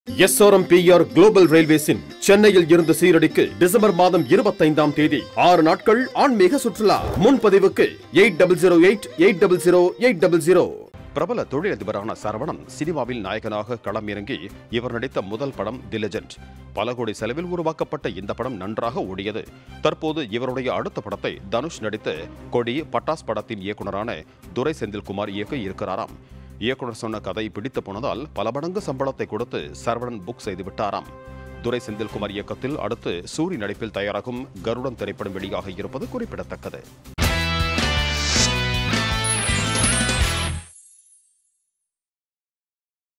SRMPR global ரயில்வேஸின் சென்னையில் இருந்து சீரடிக்கு December மாதம் இருபத்தைந்தாம் தேதி ஆறு நாட்கள் ஆன்மீக சுற்றுலா முன்பதிவுக்கு eight double zero eight eight double zero eight double zero பிரபல தொழிலதிபரான சரவணன் சினிமாவில் நாயகனாக களம் இறங்கி இவர் நடித்த முதல் படம் தி லெஜெண்ட் பல கோடி செலவில் உருவாக்கப்பட்ட இந்த படம் நன்றாக ஓடியது தற்போது இவருடைய அடுத்த படத்தை தனுஷ் நடித்த கொடி பட்டாஸ் படத்தின் இயக்குனரான துரை செந்தில்குமார் இயக்க இருக்கிறாராம் இயக்குனர் சொன்ன கதை பிடித்து போனதால் பல மடங்கு சம்பளத்தை கொடுத்து சரவணன் புக் செய்து விட்டாராம் துரை செந்தில்குமார் இயக்கத்தில் அடுத்து சூரி நடிப்பில் தயாராகும் கருடன் திரைப்படம் வெளியாக இருப்பது குறிப்பிடத்தக்கது